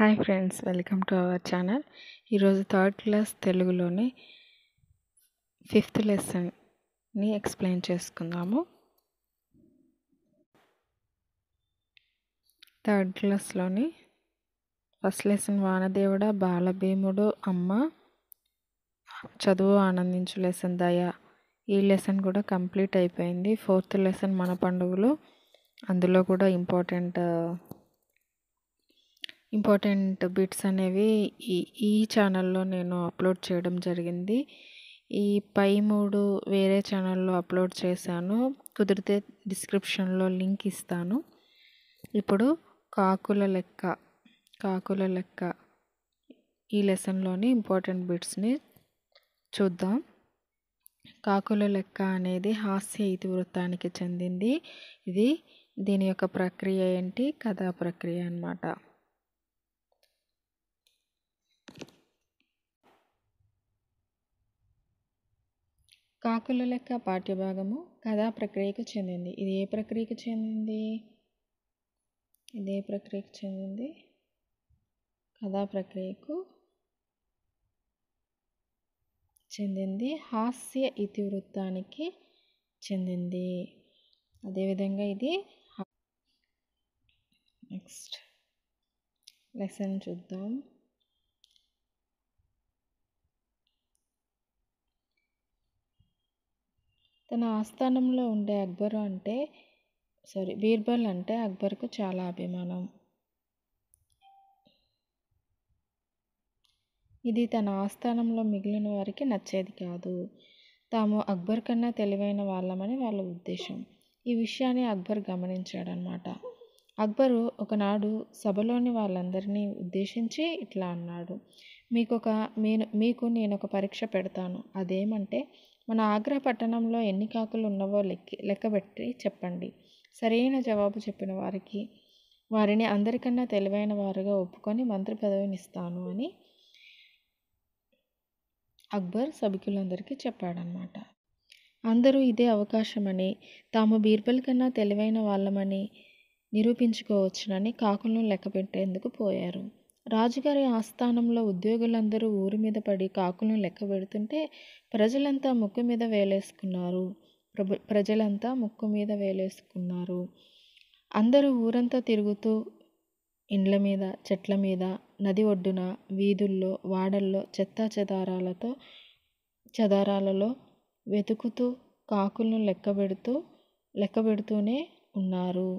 hi friends welcome to our channel ఈరోజు third class తెలుగులోని fifth లెసన్ని ఎక్స్ప్లెయిన్ చేసుకుందాము థర్డ్ క్లాస్లోని ఫస్ట్ లెసన్ వానదేవుడ బాలభీముడు అమ్మ చదువు ఆనందించు లెసన్ దయ ఈ లెసన్ కూడా కంప్లీట్ అయిపోయింది ఫోర్త్ లెసన్ మన పండుగలు అందులో కూడా ఇంపార్టెంట్ ఇంపార్టెంట్ బిట్స్ అనేవి ఈ ఈ ఛానల్లో నేను అప్లోడ్ చేయడం జరిగింది ఈ పై మూడు వేరే ఛానల్లో అప్లోడ్ చేశాను కుదిరితే డిస్క్రిప్షన్లో లింక్ ఇస్తాను ఇప్పుడు కాకుల లెక్క కాకుల లెక్క ఈ లెసన్లోని ఇంపార్టెంట్ బిట్స్ని చూద్దాం కాకుల లెక్క అనేది హాస్య ఇతివృత్తానికి చెందింది ఇది దీని యొక్క ప్రక్రియ ఏంటి కథా ప్రక్రియ అన్నమాట కాకుల లెక్క పాఠ్యభాగము కథా ప్రక్రియకు చెందింది ఇది ఏ ప్రక్రియకు చెందింది ఇది ఏ ప్రక్రియకు చెందింది కథా ప్రక్రియకు చెందింది హాస్య ఇతివృత్తానికి చెందింది అదేవిధంగా ఇది నెక్స్ట్ లెసన్ చూద్దాం తన ఆస్థానంలో ఉండే అక్బర్ అంటే సారీ బీర్బల్ అంటే అక్బర్కు చాలా అభిమానం ఇది తన ఆస్థానంలో మిగిలిన వారికి నచ్చేది కాదు తాము అక్బర్ కన్నా తెలివైన వాళ్ళమని వాళ్ళ ఉద్దేశం ఈ విషయాన్ని అక్బర్ గమనించాడనమాట అక్బరు ఒకనాడు సభలోని వాళ్ళందరినీ ఉద్దేశించి ఇట్లా అన్నాడు మీకు ఒక నేను మీకు నేను ఒక పరీక్ష పెడతాను అదేమంటే మన ఆగ్రా పట్టణంలో ఎన్ని కాకులు ఉన్నవో లెక్కి లెక్కబెట్టి చెప్పండి సరైన జవాబు చెప్పిన వారికి వారిని అందరికన్నా తెలివైన వారుగా ఒప్పుకొని మంత్రి పదవిని ఇస్తాను అని అక్బర్ సభికులందరికీ చెప్పాడనమాట అందరూ ఇదే అవకాశమని తాము బీర్బల్ కన్నా తెలివైన వాళ్ళమని నిరూపించుకోవచ్చునని కాకులను లెక్కపెట్టేందుకు పోయారు రాజుగారి ఆస్థానంలో ఉద్యోగులందరూ ఊరి మీద పడి కాకులను లెక్క పెడుతుంటే ప్రజలంతా ముక్కు మీద వేలేసుకున్నారు ప్రభు ప్రజలంతా ముక్కు మీద వేలేసుకున్నారు అందరూ ఊరంతా తిరుగుతూ ఇండ్ల మీద చెట్ల మీద నది ఒడ్డున వీధుల్లో వాడల్లో చెత్తా చెదారాలతో చెదారాలలో వెతుకుతూ కాకులను లెక్క పెడుతూ లెక్క పెడుతూనే ఉన్నారు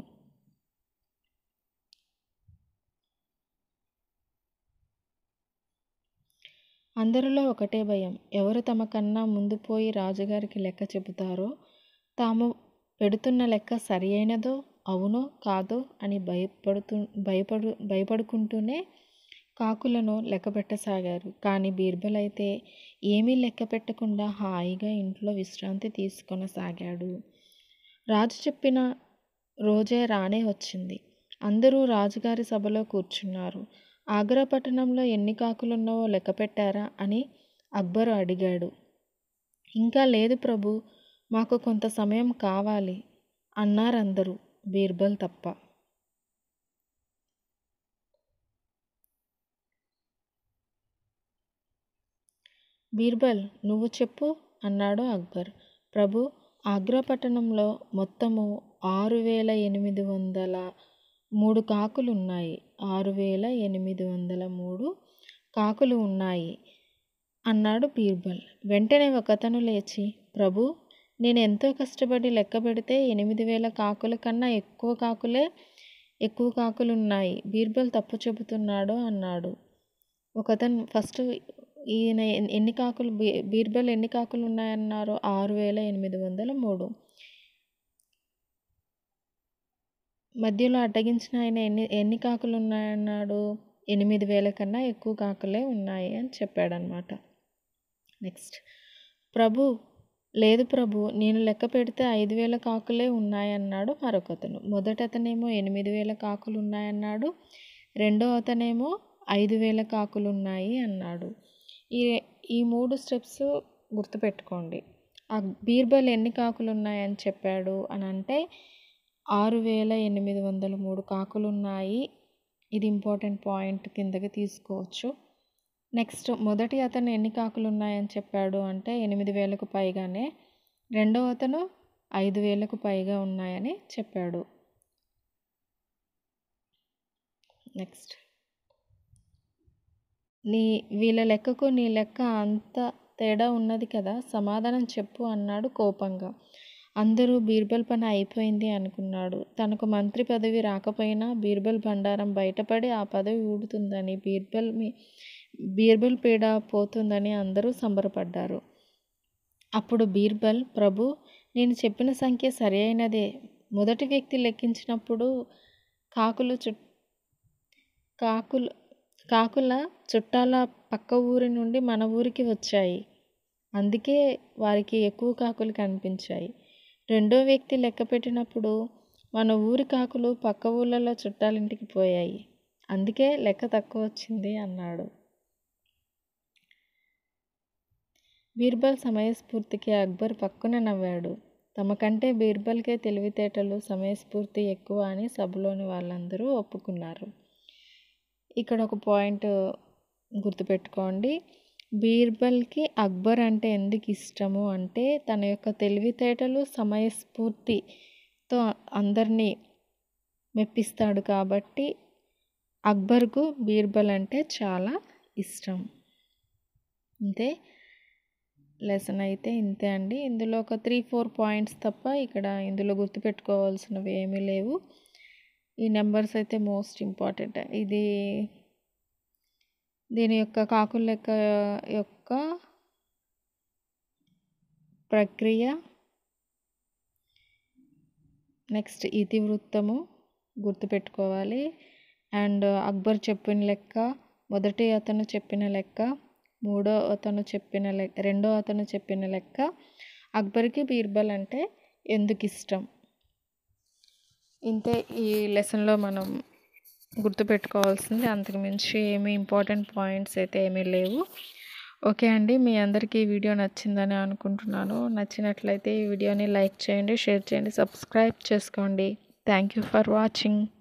అందరిలో ఒకటే భయం ఎవరు తమ కన్నా ముందు పోయి రాజుగారికి లెక్క చెబుతారో తాము పెడుతున్న లెక్క సరి అయినదో అవునో కాదో అని భయపడుతూ భయపడు భయపడుకుంటూనే కాకులను లెక్క పెట్టసాగారు కానీ బీర్బల్ అయితే ఏమీ లెక్క పెట్టకుండా హాయిగా ఇంట్లో విశ్రాంతి తీసుకొనసాగాడు రాజు చెప్పిన రోజే రానే వచ్చింది అందరూ రాజుగారి సభలో కూర్చున్నారు ఆగ్రా పట్టణంలో ఎన్ని కాకులున్నావో లెక్క పెట్టారా అని అక్బరు అడిగాడు ఇంకా లేదు ప్రభు మాకు కొంత సమయం కావాలి అన్నారందరూ బీర్బల్ తప్ప బీర్బల్ నువ్వు చెప్పు అన్నాడు అక్బర్ ప్రభు ఆగ్రా పట్టణంలో మొత్తము ఆరు వేల ఎనిమిది వందల మూడు కాకులు ఉన్నాయి ఆరు వేల ఎనిమిది వందల మూడు కాకులు ఉన్నాయి అన్నాడు బీర్బల్ వెంటనే ఒకతను లేచి ప్రభు నేను ఎంతో కష్టపడి లెక్క పెడితే ఎనిమిది వేల కాకుల కన్నా ఎక్కువ కాకులే ఎక్కువ కాకులు ఉన్నాయి బీర్బల్ తప్పు చెబుతున్నాడు అన్నాడు ఒకతను ఫస్ట్ ఈయన ఎన్ని కాకులు బీర్బల్ ఎన్ని కాకులు ఉన్నాయన్నారు ఆరు వేల ఎనిమిది వందల మూడు మధ్యలో అడ్డగించిన ఆయన ఎన్ని ఎన్ని కాకులు ఉన్నాయన్నాడు ఎనిమిది వేల కన్నా ఎక్కువ కాకులే ఉన్నాయి అని చెప్పాడనమాట నెక్స్ట్ ప్రభు లేదు ప్రభు నేను లెక్క పెడితే ఐదు వేల కాకులే ఉన్నాయన్నాడు మరొకతను మొదట అతనేమో ఎనిమిది వేల కాకులు ఉన్నాయన్నాడు రెండో అతనేమో ఐదు వేల కాకులు ఉన్నాయి అన్నాడు ఈ ఈ మూడు స్టెప్స్ గుర్తుపెట్టుకోండి ఆ బీర్బల్ ఎన్ని కాకులు ఉన్నాయని చెప్పాడు అని అంటే ఆరు వేల ఎనిమిది వందల మూడు కాకులు ఉన్నాయి ఇది ఇంపార్టెంట్ పాయింట్ కిందకి తీసుకోవచ్చు నెక్స్ట్ మొదటి అతను ఎన్ని కాకులు ఉన్నాయని చెప్పాడు అంటే ఎనిమిది వేలకు పైగానే రెండవ అతను ఐదు వేలకు పైగా ఉన్నాయని చెప్పాడు నెక్స్ట్ నీ వీళ్ళ లెక్కకు నీ లెక్క అంత తేడా ఉన్నది కదా సమాధానం చెప్పు అన్నాడు కోపంగా అందరూ బీర్బల్ పని అయిపోయింది అనుకున్నాడు తనకు మంత్రి పదవి రాకపోయినా బీర్బల్ బండారం బయటపడి ఆ పదవి ఊడుతుందని బీర్బల్ మీ బీర్బల్ పీడ పోతుందని అందరూ సంబరపడ్డారు అప్పుడు బీర్బల్ ప్రభు నేను చెప్పిన సంఖ్య సరి అయినదే మొదటి వ్యక్తి లెక్కించినప్పుడు కాకులు చు కాకులు కాకుల చుట్టాల పక్క ఊరి నుండి మన ఊరికి వచ్చాయి అందుకే వారికి ఎక్కువ కాకులు కనిపించాయి రెండో వ్యక్తి లెక్క పెట్టినప్పుడు మన ఊరి కాకులు పక్క ఊళ్ళలో చుట్టాలింటికి పోయాయి అందుకే లెక్క తక్కువ వచ్చింది అన్నాడు బీర్బల్ సమయస్ఫూర్తికి అక్బర్ పక్కున నవ్వాడు తమకంటే బీర్బల్కే తెలివితేటలు సమయస్ఫూర్తి ఎక్కువ అని సభలోని వాళ్ళందరూ ఒప్పుకున్నారు ఇక్కడ ఒక పాయింట్ గుర్తుపెట్టుకోండి బీర్బల్కి అక్బర్ అంటే ఎందుకు ఇష్టము అంటే తన యొక్క తెలివితేటలు సమయస్ఫూర్తితో అందరినీ మెప్పిస్తాడు కాబట్టి అక్బర్కు బీర్బల్ అంటే చాలా ఇష్టం అంతే లెసన్ అయితే ఇంతే అండి ఇందులో ఒక త్రీ ఫోర్ పాయింట్స్ తప్ప ఇక్కడ ఇందులో గుర్తుపెట్టుకోవాల్సినవి ఏమీ లేవు ఈ నెంబర్స్ అయితే మోస్ట్ ఇంపార్టెంట్ ఇది దీని యొక్క కాకుల లెక్క యొక్క ప్రక్రియ నెక్స్ట్ ఇతివృత్తము గుర్తుపెట్టుకోవాలి అండ్ అక్బర్ చెప్పిన లెక్క మొదటి అతను చెప్పిన లెక్క మూడో అతను చెప్పిన లెక్క రెండో అతను చెప్పిన లెక్క అక్బర్కి బీర్బల్ అంటే ఎందుకు ఇష్టం ఇంతే ఈ లెసన్లో మనం గుర్తుపెట్టుకోవాల్సింది అంతకు మించి ఏమీ ఇంపార్టెంట్ పాయింట్స్ అయితే ఏమీ లేవు ఓకే అండి మీ అందరికీ ఈ వీడియో నచ్చిందని అనుకుంటున్నాను నచ్చినట్లయితే ఈ వీడియోని లైక్ చేయండి షేర్ చేయండి సబ్స్క్రైబ్ చేసుకోండి థ్యాంక్ యూ ఫర్ వాచింగ్